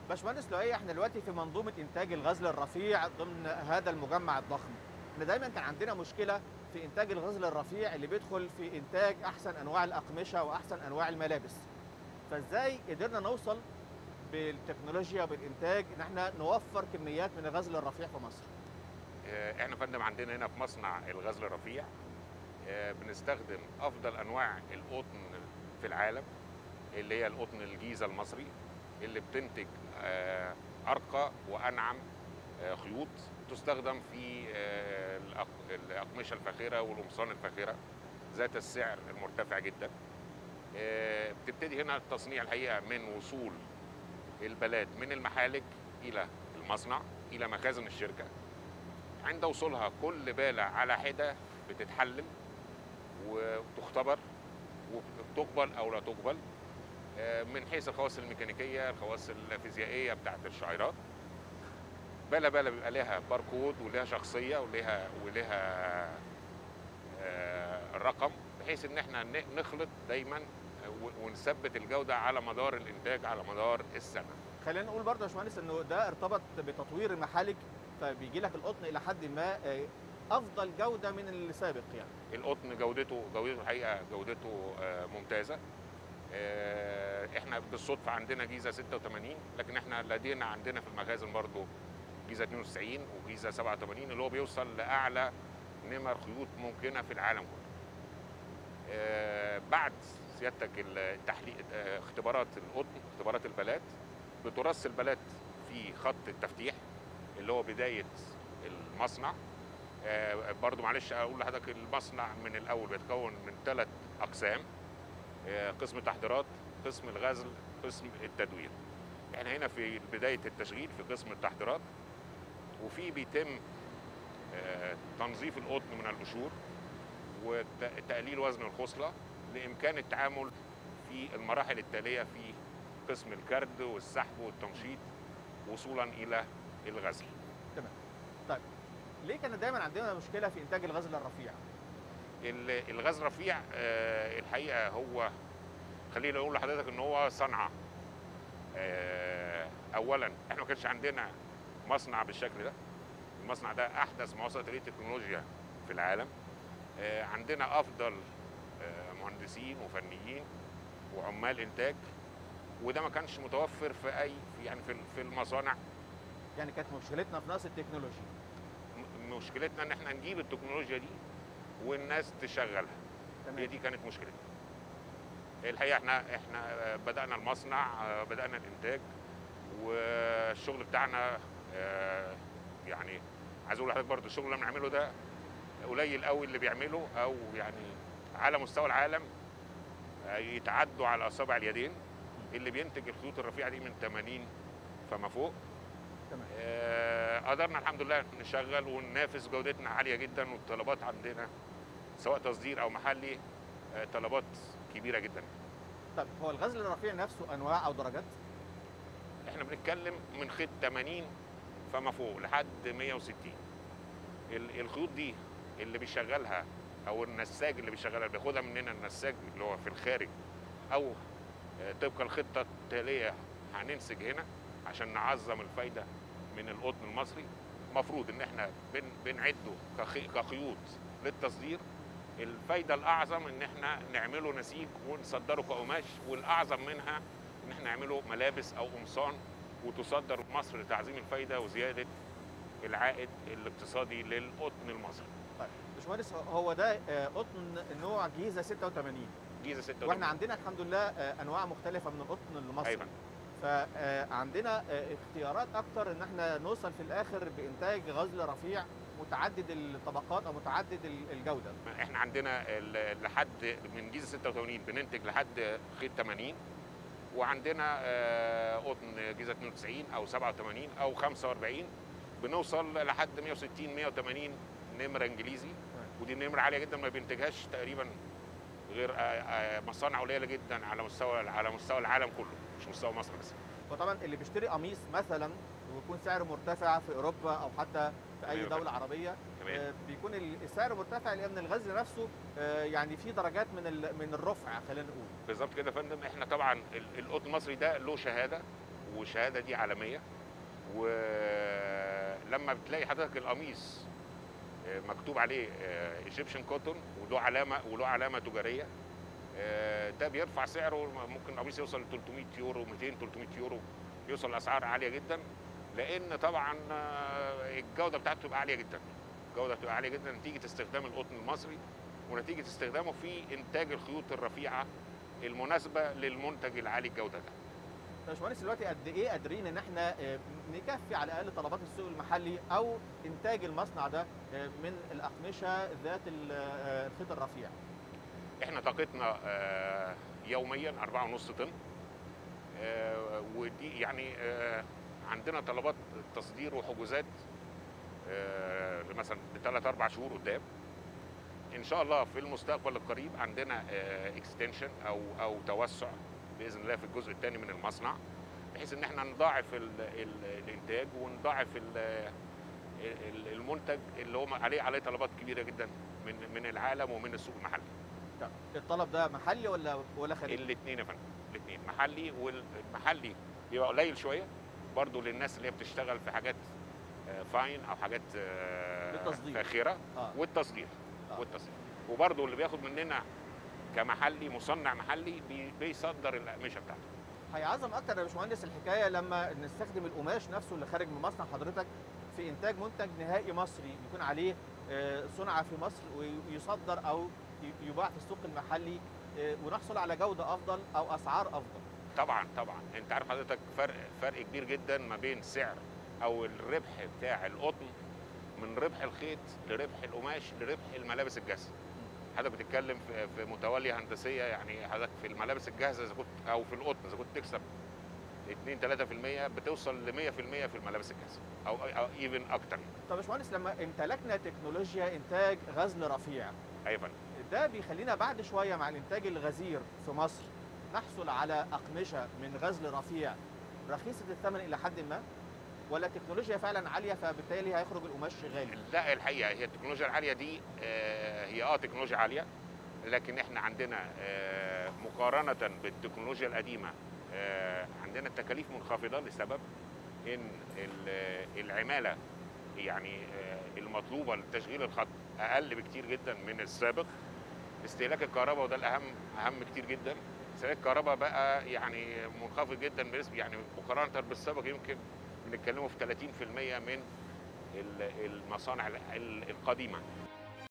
باشمهندس لؤي احنا دلوقتي في منظومه انتاج الغزل الرفيع ضمن هذا المجمع الضخم احنا دايما كان عندنا مشكله في انتاج الغزل الرفيع اللي بيدخل في انتاج احسن انواع الاقمشه واحسن انواع الملابس فازاي قدرنا نوصل بالتكنولوجيا وبالانتاج ان احنا نوفر كميات من الغزل الرفيع في مصر آه، احنا يا فندم عندنا هنا في مصنع الغزل الرفيع آه، بنستخدم افضل انواع القطن في العالم اللي هي القطن الجيزه المصري اللي بتنتج آه، ارقى وانعم آه، خيوط تستخدم في آه، الأق- الاقمشه الفاخره والقمصان الفاخره ذات السعر المرتفع جدا آه، بتبتدي هنا التصنيع الحقيقه من وصول البلاد من المحالك الى المصنع الى مخازن الشركه عند وصولها كل بالة على حدة بتتحلل وتختبر وتقبل أو لا تقبل آه، من حيث الخواص الميكانيكية الخواص الفيزيائية بتاعت الشعيرات بالة بالة بيبقى لها باركود ولها شخصية ولها ولها آه، رقم بحيث ان احنا ن- نخلط دايما آه، و- ونثبت الجودة على مدار الانتاج على مدار السنة خلينا نقول برضه يا باشمهندس انه ده ارتبط بتطوير المحالك فبيجي لك القطن الى حد ما آه، افضل جوده من السابق يعني القطن جودته جودته الحقيقه جودته آه، ممتازه آه، احنا بالصدفه عندنا جيزه 86 لكن احنا لدينا عندنا في المخازن برضو جيزه 92 وجيزه 87 اللي هو بيوصل لاعلى نمر خيوط ممكنه في العالم كله. آه، بعد سيادتك التحليق آه، اختبارات القطن اختبارات البلات بترص البلات في خط التفتيح اللي هو بدايه المصنع آه، برضو معلش اقول لحضرتك المصنع من الاول بيتكون من ثلاث اقسام آه، قسم تحضيرات قسم الغزل قسم التدوير احنا هنا في بدايه التشغيل في قسم التحضيرات وفي بيتم آه، تنظيف القطن من القشور وتقليل وزن الخصله لامكان التعامل في المراحل التاليه في قسم الكرد والسحب والتنشيط وصولا الى الغزل ليه كان دايما عندنا مشكله في انتاج الغزل الرفيع ال- الغاز رفيع آه، الحقيقه هو خليني اقول لحضرتك ان هو صنعه آه، اولا احنا ما كانش عندنا مصنع بالشكل ده المصنع ده احدث ما وصلت اليه التكنولوجيا في العالم آه، عندنا افضل آه، مهندسين وفنيين وعمال انتاج وده ما كانش متوفر في اي في يعني في في المصانع يعني كانت مشكلتنا في نقص التكنولوجيا م- مشكلتنا ان احنا نجيب التكنولوجيا دي والناس تشغلها هي تمام دي كانت مشكلتنا الحقيقه احنا احنا آه، بدانا المصنع آه، بدانا الانتاج والشغل بتاعنا آه، يعني عايز اقول لحضرتك برضه الشغل اللي بنعمله ده قليل قوي اللي بيعمله او يعني على مستوى العالم آه، يتعدوا على اصابع اليدين اللي بينتج الخيوط الرفيعه دي من 80 فما فوق تمام آه، قدرنا الحمد لله نشغل وننافس جودتنا عاليه جدا والطلبات عندنا سواء تصدير او محلي آه، طلبات كبيره جدا طب هو الغزل الرفيع نفسه انواع او درجات احنا بنتكلم من خيط 80 فما فوق لحد 160 ال- الخيوط دي اللي بيشغلها او النساج اللي بيشغلها اللي بياخدها مننا النساج اللي هو في الخارج او آه، طبق الخطه التاليه هننسج هنا عشان نعظم الفايده من القطن المصري مفروض ان احنا بن بنعده كخي- كخيوط للتصدير الفايده الاعظم ان احنا نعمله نسيج ونصدره كقماش والاعظم منها ان احنا نعمله ملابس او قمصان وتصدر مصر لتعظيم الفايده وزياده العائد الاقتصادي للقطن المصري طيب باشمهندس هو ده آه، قطن نوع جيزه 86 جيزه 86 واحنا عندنا الحمد لله آه، انواع مختلفه من القطن المصري ايوه فعندنا اختيارات اكتر ان احنا نوصل في الاخر بانتاج غزل رفيع متعدد الطبقات او متعدد ال- الجوده احنا عندنا ال- لحد من جيزه 86 بننتج لحد خيط 80 وعندنا آه، قطن جيزه 92 او 87 او 45 بنوصل لحد 160 180 نمره انجليزي ودي نمره عاليه جدا ما بينتجهاش تقريبا غير آه، آه، مصانع قليله جدا على مستوى على مستوى العالم كله مش مستوى مصر بس وطبعا اللي بيشتري قميص مثلا ويكون سعره مرتفع في اوروبا او حتى في اي تمام. دوله عربيه تمام آه، بيكون السعر مرتفع لان الغزل نفسه آه، يعني في درجات من ال- من الرفع خلينا نقول بالظبط كده يا فندم احنا طبعا ال- القطن المصري ده له شهاده والشهاده دي عالميه ولما بتلاقي حضرتك القميص آه، مكتوب عليه ايجيبشن كوتون وله علامه وله علامه تجاريه آه، ده بيرفع سعره ممكن القميص يوصل ل 300 يورو 200 300 يورو يوصل لاسعار عاليه جدا لان طبعا آه، الجوده بتاعته بتبقى عاليه جدا الجوده بتبقى عاليه جدا نتيجه استخدام القطن المصري ونتيجه استخدامه في انتاج الخيوط الرفيعه المناسبه للمنتج العالي الجوده ده يا باشمهندس دلوقتي قد ايه قادرين ان احنا آه، نكفي على الاقل طلبات السوق المحلي او انتاج المصنع ده آه، من الاقمشه ذات ال- آه، الخيط الرفيع احنا طاقتنا آه، يوميا 4.5 طن آه، ودي يعني آه، عندنا طلبات تصدير وحجوزات آه، مثلا لثلاث اربع شهور قدام ان شاء الله في المستقبل القريب عندنا اكستنشن او او توسع باذن الله في الجزء الثاني من المصنع بحيث ان احنا نضاعف ال ال الانتاج ونضاعف ال ال- المنتج اللي هو عليه عليه طلبات كبيره جدا من من العالم ومن السوق المحلي طب الطلب ده محلي ولا ولا خارجي؟ الاثنين يا فندم الاثنين محلي والمحلي بيبقى قليل شويه برضو للناس اللي هي بتشتغل في حاجات آه، فاين او حاجات آه، للتصدير. فاخره اه والتصدير آه. والتصدير وبرضو اللي بياخد مننا كمحلي مصنع محلي بي- بيصدر الاقمشه بتاعته هيعظم اكتر يا باشمهندس الحكايه لما نستخدم القماش نفسه اللي خارج من مصنع حضرتك في انتاج منتج نهائي مصري يكون عليه آه، صنع في مصر ويصدر او ي- يباع في السوق المحلي آه، ونحصل على جوده افضل او اسعار افضل طبعا طبعا انت عارف حضرتك فرق فرق كبير جدا ما بين سعر او الربح بتاع القطن من ربح الخيط لربح القماش لربح الملابس الجاهزه حضرتك بتتكلم في, في متواليه هندسيه يعني حضرتك في الملابس الجاهزه اذا كنت او في القطن اذا كنت تكسب 2 3% بتوصل ل 100% في الملابس الجاهزه او او ايفن اكتر طب يا باشمهندس لما امتلكنا تكنولوجيا انتاج غزل رفيع اي فندم ده بيخلينا بعد شويه مع الانتاج الغزير في مصر نحصل على اقمشه من غزل رفيع رخيصه الثمن الى حد ما ولا التكنولوجيا فعلا عاليه فبالتالي هيخرج القماش غالي لا الحقيقه هي التكنولوجيا العاليه دي آه، هي اه تكنولوجيا عاليه لكن احنا عندنا آه، مقارنه بالتكنولوجيا القديمه آه، عندنا التكاليف منخفضه لسبب ان ال- العماله يعني آه، المطلوبه لتشغيل الخط اقل بكتير جدا من السابق استهلاك الكهرباء وده الاهم اهم كتير جدا استهلاك الكهرباء بقى يعني منخفض جدا بنسبه يعني مقارنه بالسابق يمكن بنتكلموا في 30% من ال- المصانع ال- القديمه